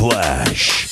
Flash.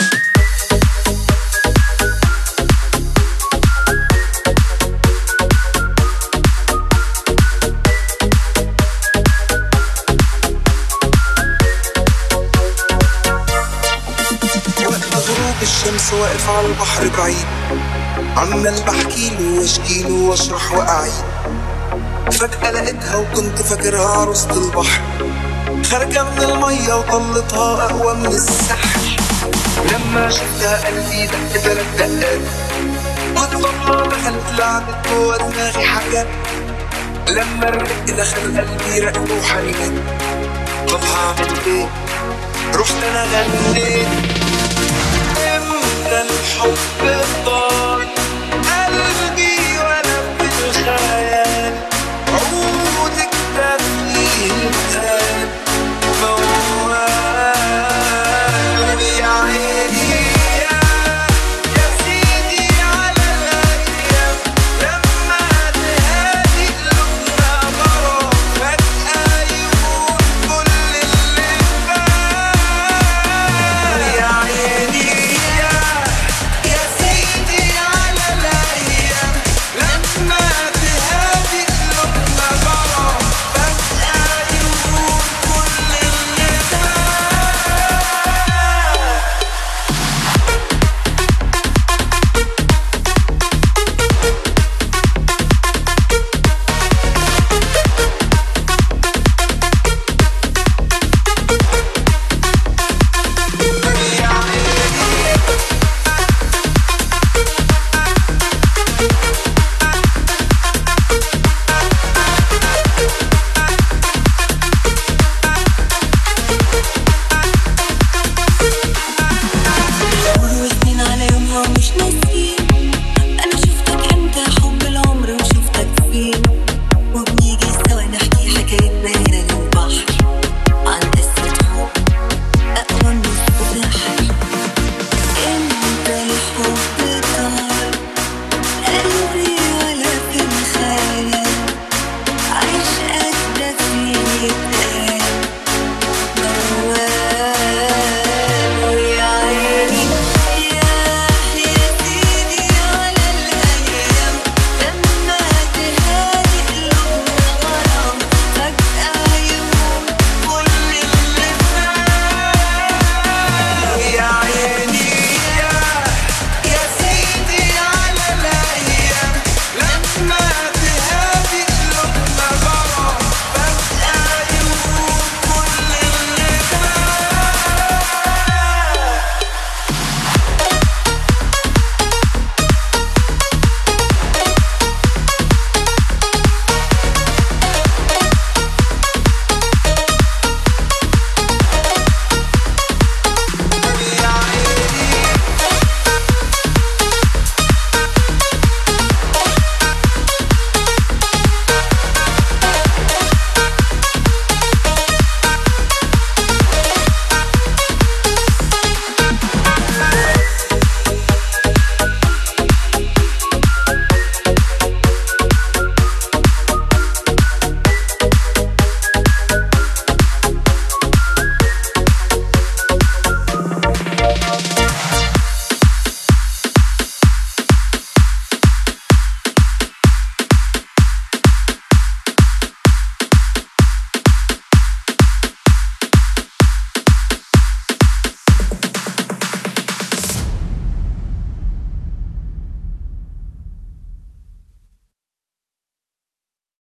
وقت غروب الشمس واقف على البحر بعيد عمال بحكيله واشكيله واشرح واعيد فجأة لقيتها وكنت فاكرها عروسة البحر خارجة من المية وطلتها أقوى من السحر لما شفتها قلبي دق تلات دقات والطلة دخلت لعبت جوا دماغي حاجات لما الرق دخل قلبي رق وحنين طب هعمل ايه؟ رحت انا غنيت امتى الحب